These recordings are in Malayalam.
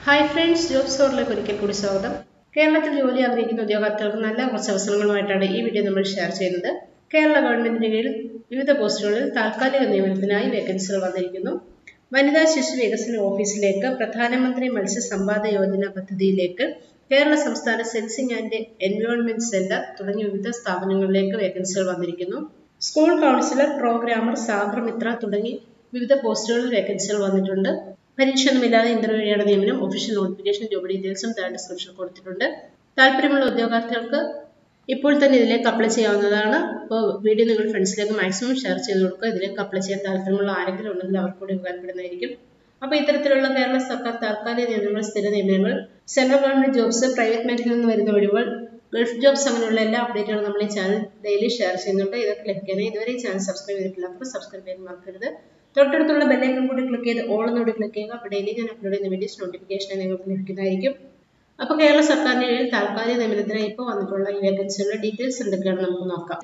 ഹായ് ഫ്രണ്ട്സ് ജോബ് സ്റ്റോറിലേക്ക് ഒരിക്കൽ കൂടി സ്വാഗതം കേരളത്തിൽ ജോലി ആഗ്രഹിക്കുന്ന ഉദ്യോഗാർത്ഥികൾക്ക് നല്ല കുറച്ച് അവസരങ്ങളുമായിട്ടാണ് ഈ വീഡിയോ നമ്മൾ ഷെയർ ചെയ്യുന്നത് കേരള ഗവൺമെന്റിന്റെ കീഴിൽ വിവിധ പോസ്റ്റുകളിൽ താൽക്കാലിക നിയമനത്തിനായി വേക്കൻസികൾ വന്നിരിക്കുന്നു വനിതാ ശിശു വികസന ഓഫീസിലേക്ക് പ്രധാനമന്ത്രി മത്സ്യ സമ്പാദ യോജന പദ്ധതിയിലേക്ക് കേരള സംസ്ഥാന സെൻസിംഗ് ആൻഡ് എൻവയോൺമെന്റ് സെന്റർ തുടങ്ങിയ വിവിധ സ്ഥാപനങ്ങളിലേക്ക് വേക്കൻസികൾ വന്നിരിക്കുന്നു സ്കൂൾ കൗൺസിലർ പ്രോഗ്രാമർ സാഗർമിത്ര തുടങ്ങി വിവിധ പോസ്റ്റുകളിൽ വേക്കൻസികൾ വന്നിട്ടുണ്ട് പരീക്ഷയൊന്നുമില്ലാതെ ഇന്റർവ്യൂ വഴിയാണ് നിയമനം ഒഫീഷ്യൽ നോട്ടിഫിക്കേഷൻ ജോബ് ഡീറ്റെയിൽസും താഴെ ഡിസ്ക്രിപ്ഷൻ കൊടുത്തിട്ടുണ്ട് താല്പര്യമുള്ള ഉദ്യോഗാർത്ഥികൾക്ക് ഇപ്പോൾ തന്നെ ഇതിലേക്ക് അപ്ലൈ ചെയ്യാവുന്നതാണ് അപ്പോൾ വീഡിയോ നിങ്ങൾ ഫ്രണ്ട്സിലേക്ക് മാക്സിമം ഷെയർ ചെയ്ത് കൊടുക്കുക ഇതിലേക്ക് അപ്ലൈ ചെയ്യാൻ താല്പര്യമുള്ള ആരെങ്കിലും ഉണ്ടെങ്കിൽ അവർക്ക് കൂടി ഉപകാരപ്പെടുന്നതായിരിക്കും അപ്പോൾ ഇത്തരത്തിലുള്ള കേരള സർക്കാർ താൽക്കാലിക നിയമനങ്ങൾ സ്ഥിര നിയമനങ്ങൾ സെൻട്രൽ ഗവൺമെന്റ് ജോബ്സ് പ്രൈവറ്റ് മേഖലയിൽ നിന്ന് വരുന്ന ഒഴിവുകൾ ഗൾഫ് ജോബ്സ് അങ്ങനെയുള്ള എല്ലാ അപ്ഡേറ്റുകളും നമ്മൾ ഈ ചാനൽ ഡെയിലി ഷെയർ ചെയ്യുന്നുണ്ട് ഇതൊക്കെ ലഭിക്കാനായി ഇതുവരെ ഈ ചാനൽ സബ്സ്ക്രൈബ് ചെയ്തിട്ടില്ല അപ്പോൾ സബ്സ്ക്രൈബ് ചെയ്യാൻ മറക്കരുത് തൊട്ടടുത്തുള്ള ബെല്ലൈക്കൺ കൂടി ക്ലിക്ക് ചെയ്ത് ഓൾ എന്നോട് ക്ലിക്ക് ചെയ്യുക അപ്പോൾ ഡെയിലി ഞാൻ അപ്ലോഡ് ചെയ്യുന്ന വീഡിയോസ് നോട്ടിഫിക്കേഷൻ നിങ്ങൾക്ക് ലഭിക്കുന്നതായിരിക്കും അപ്പോൾ കേരള സർക്കാരിന്റെ കീഴിൽ താൽക്കാലിക നിയമനത്തിനായി ഇപ്പോൾ വന്നിട്ടുള്ള ഈ വേക്കൻസിയുടെ ഡീറ്റെയിൽസ് എന്തൊക്കെയാണ് നമുക്ക് നോക്കാം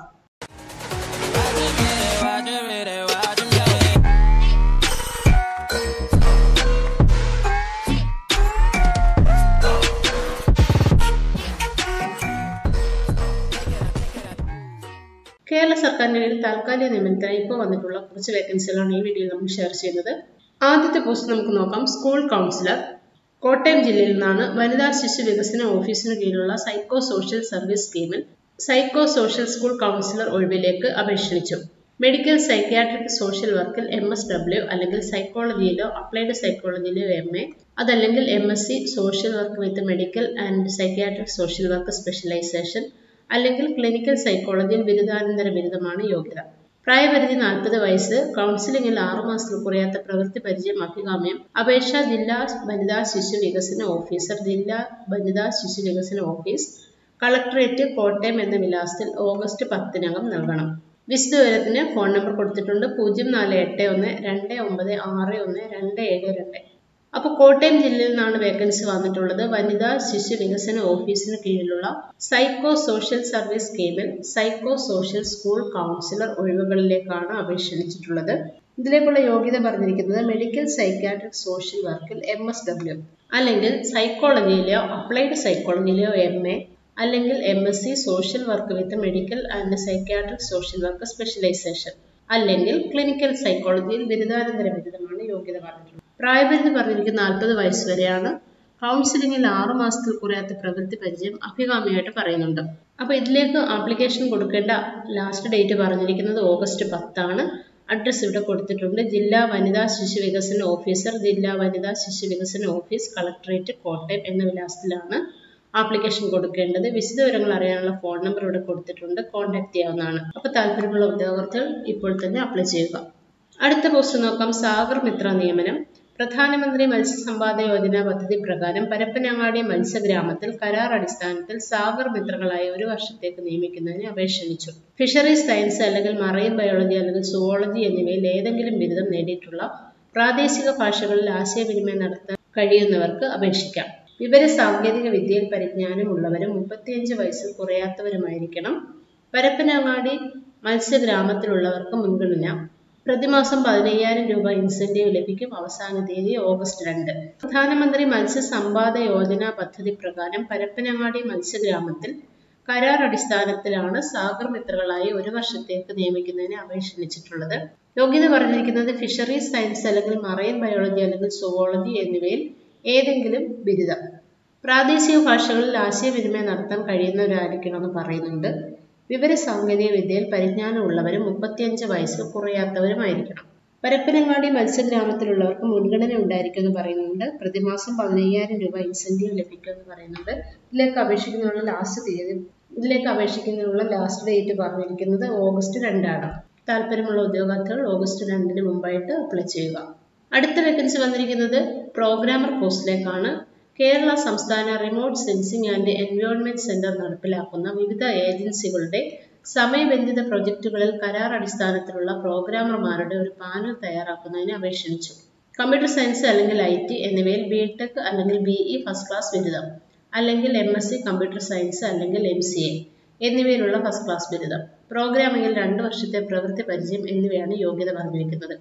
കേരള സർക്കാരിന്റെ കീഴിൽ താൽക്കാലിക നിയമനത്തിനായി ഇപ്പോൾ വന്നിട്ടുള്ള കുറച്ച് വേക്കൻസികളാണ് ഈ വീഡിയോയിൽ നമ്മൾ ഷെയർ ചെയ്യുന്നത് ആദ്യത്തെ പോസ്റ്റ് നമുക്ക് നോക്കാം സ്കൂൾ കൗൺസിലർ കോട്ടയം ജില്ലയിൽ നിന്നാണ് വനിതാ ശിശു വികസന ഓഫീസിന് കീഴിലുള്ള സൈക്കോ സോഷ്യൽ സർവീസ് സ്കീമിൽ സൈക്കോ സോഷ്യൽ സ്കൂൾ കൗൺസിലർ ഒഴിവിലേക്ക് അപേക്ഷിച്ചു മെഡിക്കൽ സൈക്യാട്രിക് സോഷ്യൽ വർക്കിൽ എം എസ് ഡബ്ല്യു അല്ലെങ്കിൽ സൈക്കോളജിയിലോ അപ്ലൈഡ് സൈക്കോളജിയിലോ എം എ അതല്ലെങ്കിൽ M S C social work with medical and psychiatric social work specialisation അല്ലെങ്കിൽ ക്ലിനിക്കൽ സൈക്കോളജിയിൽ ബിരുദാനന്തര ബിരുദമാണ് യോഗ്യത പ്രായപരിധി നാൽപ്പത് വയസ്സ് കൗൺസിലിംഗിൽ ആറുമാസത്തിൽ കുറയാത്ത പ്രവൃത്തി പരിചയം അഭികാമ്യം അപേക്ഷ ജില്ലാ വനിതാ ശിശു വികസന ഓഫീസർ ജില്ലാ വനിതാ ശിശു വികസന ഓഫീസ് കളക്ടറേറ്റ് കോട്ടയം എന്ന വിലാസത്തിൽ ഓഗസ്റ്റ് പത്തിനകം നൽകണം വിശദവിവരത്തിന് ഫോൺ നമ്പർ കൊടുത്തിട്ടുണ്ട് പൂജ്യം നാല് എട്ട് ഒന്ന് രണ്ട് ഒമ്പത് ആറ് ഒന്ന് രണ്ട് ഏഴ് രണ്ട് അപ്പോൾ കോട്ടയം ജില്ലയിൽ നിന്നാണ് വേക്കൻസി വന്നിട്ടുള്ളത് വനിതാ ശിശു വികസന ഓഫീസിന് കീഴിലുള്ള സൈക്കോ സോഷ്യൽ സർവീസ് സ്കീമിൽ സൈക്കോ സോഷ്യൽ സ്കൂൾ കൗൺസിലർ ഒഴിവുകളിലേക്കാണ് അപേക്ഷിച്ചിട്ടുള്ളത് ഇതിലേക്കുള്ള യോഗ്യത പറഞ്ഞിരിക്കുന്നത് മെഡിക്കൽ സൈക്യാട്രിക് സോഷ്യൽ വർക്കിൽ എം എസ് ഡബ്ല്യു അല്ലെങ്കിൽ സൈക്കോളജിയിലെയോ അപ്ലൈഡ് സൈക്കോളജിയിലെയോ എം എ അല്ലെങ്കിൽ M S C social work with medical and psychiatric social work specialisation അല്ലെങ്കിൽ ക്ലിനിക്കൽ സൈക്കോളജിയിൽ ബിരുദാനന്തര ബിരുദമാണ് യോഗ്യത പറഞ്ഞിട്ടുള്ളത് പ്രായപരിധി പറഞ്ഞിരിക്കുന്ന നാൽപ്പത് വയസ്സ് വരെയാണ് കൗൺസിലിംഗിൽ ആറു മാസത്തിൽ കുറയാത്ത പ്രവൃത്തി പരിചയം അഭികാമ്യമായിട്ട് പറയുന്നുണ്ട് അപ്പോൾ ഇതിലേക്ക് ആപ്ലിക്കേഷൻ കൊടുക്കേണ്ട ലാസ്റ്റ് ഡേറ്റ് പറഞ്ഞിരിക്കുന്നത് ഓഗസ്റ്റ് പത്താണ് അഡ്രസ്സ് ഇവിടെ കൊടുത്തിട്ടുണ്ട് ജില്ലാ വനിതാ ശിശു വികസന ഓഫീസർ ജില്ലാ വനിതാ ശിശു വികസന ഓഫീസ് കളക്ടറേറ്റ് കോട്ടയം എന്ന വിലാസത്തിലാണ് ആപ്ലിക്കേഷൻ കൊടുക്കേണ്ടത് വിശദവിവരങ്ങൾ അറിയാനുള്ള ഫോൺ നമ്പർ ഇവിടെ കൊടുത്തിട്ടുണ്ട് കോൺടാക്ട് ചെയ്യാവുന്നതാണ് അപ്പോൾ താല്പര്യമുള്ള ഉദ്യോഗാർത്ഥികൾ ഇപ്പോൾ തന്നെ അപ്ലൈ ചെയ്യുക അടുത്ത പോസ്റ്റ് നോക്കാം സാഗർ മിത്ര നിയമനം പ്രധാനമന്ത്രി മത്സ്യസമ്പാദ യോജന പദ്ധതി പ്രകാരം പരപ്പനങ്ങാടി മത്സ്യഗ്രാമത്തിൽ കരാർ അടിസ്ഥാനത്തിൽ സാഗർ മിത്രങ്ങളായി ഒരു വർഷത്തേക്ക് നിയമിക്കുന്നതിന് അപേക്ഷ ക്ഷണിച്ചു ഫിഷറീസ് സയൻസ് അല്ലെങ്കിൽ മറൈൻ ബയോളജി അല്ലെങ്കിൽ സുവോളജി എന്നിവയിൽ ഏതെങ്കിലും ബിരുദം നേടിയിട്ടുള്ള പ്രാദേശിക ഭാഷകളിൽ ആശയവിനിമയം നടത്താൻ കഴിയുന്നവർക്ക് അപേക്ഷിക്കാം വിവര സാങ്കേതിക വിദ്യയിൽ പരിജ്ഞാനമുള്ളവരും മുപ്പത്തിയഞ്ച് വയസ്സിൽ കുറയാത്തവരുമായിരിക്കണം പരപ്പനങ്ങാടി മത്സ്യഗ്രാമത്തിലുള്ളവർക്ക് മുൻഗണന പ്രതിമാസം പതിനയ്യായിരം രൂപ ഇൻസെന്റീവ് ലഭിക്കും അവസാന തീയതി ഓഗസ്റ്റ് രണ്ട് പ്രധാനമന്ത്രി മത്സ്യ സമ്പാദ യോജന പദ്ധതി പ്രകാരം പരപ്പനങ്ങാടി മത്സ്യഗ്രാമത്തിൽ കരാർ അടിസ്ഥാനത്തിലാണ് സാഗർ മിത്രകളായി ഒരു വർഷത്തേക്ക് നിയമിക്കുന്നതിന് അപേക്ഷിച്ചിട്ടുള്ളത് യോഗ്യത പറഞ്ഞിരിക്കുന്നത് ഫിഷറീസ് സയൻസ് അല്ലെങ്കിൽ മറൈൻ ബയോളജി അല്ലെങ്കിൽ സുവോളജി എന്നിവയിൽ ഏതെങ്കിലും ബിരുദം പ്രാദേശിക ഭാഷകളിൽ ആശയവിനിമയം നടത്താൻ കഴിയുന്നവരായിരിക്കണമെന്ന് പറയുന്നുണ്ട് വിവര സാങ്കേതിക വിദ്യയിൽ പരിജ്ഞാനമുള്ളവരും മുപ്പത്തിയഞ്ച് വയസ്സ് കുറയാത്തവരുമായിരിക്കണം പരപ്പനങ്ങാടി മത്സ്യഗ്രാമത്തിലുള്ളവർക്ക് മുൻഗണന ഉണ്ടായിരിക്കുമെന്ന് പറയുന്നുണ്ട് പ്രതിമാസം പതിനയ്യായിരം രൂപ ഇൻസെന്റീവ് ലഭിക്കുമെന്ന് പറയുന്നുണ്ട് ഇതിലേക്ക് അപേക്ഷിക്കുന്നതിനുള്ള ലാസ്റ്റ് തീയതി ഇതിലേക്ക് അപേക്ഷിക്കുന്നതിനുള്ള ലാസ്റ്റ് ഡേറ്റ് പറഞ്ഞിരിക്കുന്നത് ഓഗസ്റ്റ് രണ്ടാണ് താല്പര്യമുള്ള ഉദ്യോഗാർത്ഥികൾ ഓഗസ്റ്റ് രണ്ടിന് മുമ്പായിട്ട് അപ്ലൈ ചെയ്യുക അടുത്ത വേക്കൻസി വന്നിരിക്കുന്നത് പ്രോഗ്രാമർ പോസ്റ്റിലേക്കാണ് കേരള സംസ്ഥാന remote sensing and environment centre നടപ്പിലാക്കുന്ന വിവിധ ഏജൻസികളുടെ സമയബന്ധിത പ്രൊജക്ടുകളിൽ കരാർ അടിസ്ഥാനത്തിലുള്ള പ്രോഗ്രാമർമാരുടെ ഒരു പാനൽ തയ്യാറാക്കുന്നതിന് അപേക്ഷിച്ചു കമ്പ്യൂട്ടർ സയൻസ് അല്ലെങ്കിൽ ഐ ടി എന്നിവയിൽ ബി ടെക് അല്ലെങ്കിൽ ബി ഇ ഫസ്റ്റ് ക്ലാസ് ബിരുദം അല്ലെങ്കിൽ M S C computer science അല്ലെങ്കിൽ എം സി എ എന്നിവയിലുള്ള ഫസ്റ്റ് ക്ലാസ് ബിരുദം പ്രോഗ്രാമിംഗിൽ രണ്ട് വർഷത്തെ പ്രവൃത്തി പരിചയം എന്നിവയാണ് യോഗ്യത പറഞ്ഞിരിക്കുന്നത്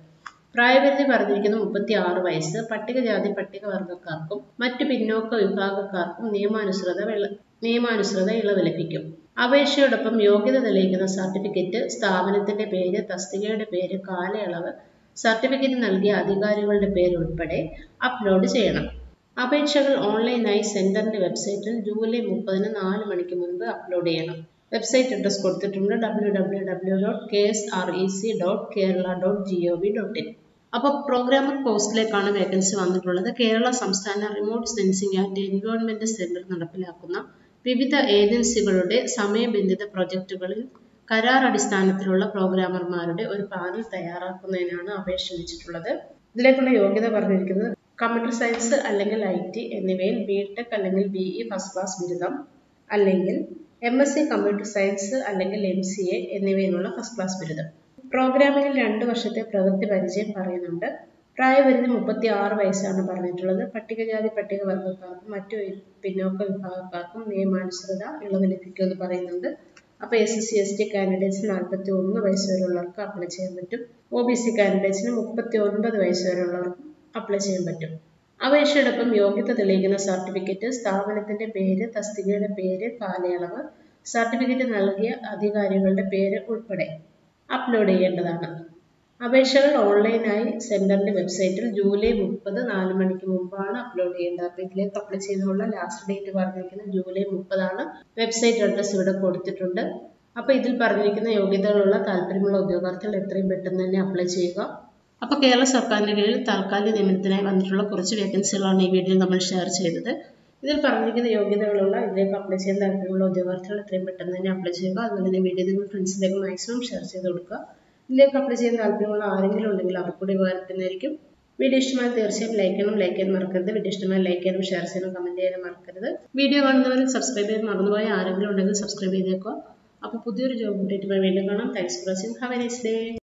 പ്രായപരിധി പറഞ്ഞിരിക്കുന്നത് മുപ്പത്തി ആറ് വയസ്സ് പട്ടികജാതി പട്ടികവർഗക്കാർക്കും മറ്റ് പിന്നോക്ക വിഭാഗക്കാർക്കും നിയമാനുസൃത വെള്ള നിയമാനുസൃത ഇളവ് ലഭിക്കും അപേക്ഷയോടൊപ്പം യോഗ്യത തെളിയിക്കുന്ന സർട്ടിഫിക്കറ്റ് സ്ഥാപനത്തിന്റെ പേര് തസ്തികയുടെ പേര് കാലയളവ് സർട്ടിഫിക്കറ്റ് നൽകിയ അധികാരികളുടെ പേര് ഉൾപ്പെടെ അപ്ലോഡ് ചെയ്യണം അപേക്ഷകൾ ഓൺലൈനായി സെന്ററിന്റെ വെബ്സൈറ്റിൽ ജൂലൈ മുപ്പതിന് നാല് മണിക്ക് മുൻപ് അപ്ലോഡ് ചെയ്യണം വെബ്സൈറ്റ് അഡ്രസ് കൊടുത്തിട്ടുണ്ട് W W W dot K S R E C dot Kerala dot G O V dot in അപ്പോൾ പ്രോഗ്രാമർ പോസ്റ്റിലേക്കാണ് വേക്കൻസി വന്നിട്ടുള്ളത് കേരള സംസ്ഥാന remote sensing and environment centre നടപ്പിലാക്കുന്ന വിവിധ ഏജൻസികളുടെ സമയബന്ധിത പ്രൊജക്ടുകളിൽ കരാർ അടിസ്ഥാനത്തിലുള്ള പ്രോഗ്രാമർമാരുടെ ഒരു പാനൽ തയ്യാറാക്കുന്നതിനാണ് അപേക്ഷ ക്ഷണിച്ചിട്ടുള്ളത് ഇതിലേക്കുള്ള യോഗ്യത പറഞ്ഞിരിക്കുന്നത് കമ്പ്യൂട്ടർ സയൻസ് അല്ലെങ്കിൽ ഐ ടി എന്നിവയിൽ ബി ടെക് അല്ലെങ്കിൽ ബി ഇ ഫസ്റ്റ് ക്ലാസ് ബിരുദം അല്ലെങ്കിൽ M S C computer science അല്ലെങ്കിൽ എം സി എ എന്നിവയിലുള്ള ഫസ്റ്റ് ക്ലാസ് ബിരുദം പ്രോഗ്രാമിംഗിൽ രണ്ട് വർഷത്തെ പ്രവൃത്തി പരിചയം പറയുന്നുണ്ട് പ്രായപരിധി മുപ്പത്തി ആറ് വയസ്സാണ് പറഞ്ഞിട്ടുള്ളത് പട്ടികജാതി പട്ടികവർഗക്കാർക്കും മറ്റു പിന്നോക്ക വിഭാഗക്കാർക്കും നിയമാനുസൃത ഇളവ് ലഭിക്കുമെന്ന് പറയുന്നുണ്ട് അപ്പോൾ S S C S T candidates നാൽപ്പത്തി ഒന്ന് വയസ്സ് വരെയുള്ളവർക്ക് അപ്ലൈ ചെയ്യാൻ പറ്റും ഒ ബി സി കാൻഡിഡേറ്റ്സിന് മുപ്പത്തി ഒൻപത് വയസ്സ് വരെയുള്ളവർക്കും അപ്ലൈ ചെയ്യാൻ പറ്റും അപേക്ഷയോടൊപ്പം യോഗ്യത തെളിയിക്കുന്ന സർട്ടിഫിക്കറ്റ് സ്ഥാപനത്തിന്റെ പേര് തസ്തികയുടെ പേര് കാലയളവ് സർട്ടിഫിക്കറ്റ് നൽകിയ അധികാരികളുടെ പേര് ഉൾപ്പെടെ അപ്ലോഡ് ചെയ്യേണ്ടതാണ് അപേക്ഷകൾ ഓൺലൈനായി സെന്ററിന്റെ വെബ്സൈറ്റിൽ ജൂലൈ മുപ്പത് നാല് മണിക്ക് മുമ്പാണ് അപ്ലോഡ് ചെയ്യേണ്ടത് അപ്പോൾ ഇതിലേക്ക് അപ്ലൈ ചെയ്തുള്ള ലാസ്റ്റ് ഡേറ്റ് പറഞ്ഞിരിക്കുന്നത് ജൂലൈ മുപ്പതാണ് വെബ്സൈറ്റ് അഡ്രസ് ഇവിടെ കൊടുത്തിട്ടുണ്ട് അപ്പോൾ ഇതിൽ പറഞ്ഞിരിക്കുന്ന യോഗ്യതകളുള്ള താല്പര്യമുള്ള ഉദ്യോഗാർത്ഥികൾ എത്രയും പെട്ടെന്ന് തന്നെ അപ്ലൈ ചെയ്യുക അപ്പോൾ കേരള സർക്കാരിൻ്റെ കീഴിൽ താൽക്കാലിക നിയമനത്തിനായി വന്നിട്ടുള്ള കുറച്ച് വേക്കൻസികളാണ് ഈ വീഡിയോയിൽ നമ്മൾ ഷെയർ ചെയ്തത് ഇതിൽ പറഞ്ഞിരിക്കുന്ന യോഗ്യതകളുള്ള ഇതിലേക്ക് അപ്ലൈ ചെയ്യാൻ താല്പര്യമുള്ള ഉദ്യോഗാർത്ഥികൾ എത്രയും പെട്ടെന്ന് തന്നെ അപ്ലൈ ചെയ്യുക അതുപോലെ തന്നെ വീഡിയോ നിങ്ങൾ ഫ്രണ്ട്സിലേക്ക് മാക്സിമം ഷെയർ ചെയ്ത് കൊടുക്കുക ഇതിലേക്ക് അപ്ലൈ ചെയ്യാൻ താല്പര്യമുള്ള ആരെങ്കിലും ഉണ്ടെങ്കിൽ അവർക്ക് കൂടി ഉപകാരപ്പെടുന്നതായിരിക്കും വീഡിയോ ഇഷ്ടമായി തീർച്ചയായും ലൈക്ക് ചെയ്യണം ലൈക്ക് ചെയ്യാൻ മറക്കരുത് വീഡിയോ ഇഷ്ടമായി ലൈക്ക് ചെയ്യാനും ഷെയർ ചെയ്യാനും കമൻറ്റ് ചെയ്യാനും മറക്കരുത് വീഡിയോ കാണുന്നവരും സബ്സ്ക്രൈബ് ചെയ്യാൻ മറന്നുപോയ ആരെങ്കിലും ഉണ്ടെങ്കിൽ സബ്സ്ക്രൈബ് ചെയ്തേക്കുക അപ്പോൾ പുതിയൊരു ജോബ് അപ്ഡേറ്റുമായി വീണ്ടും കാണാം thanks for watching have a nice day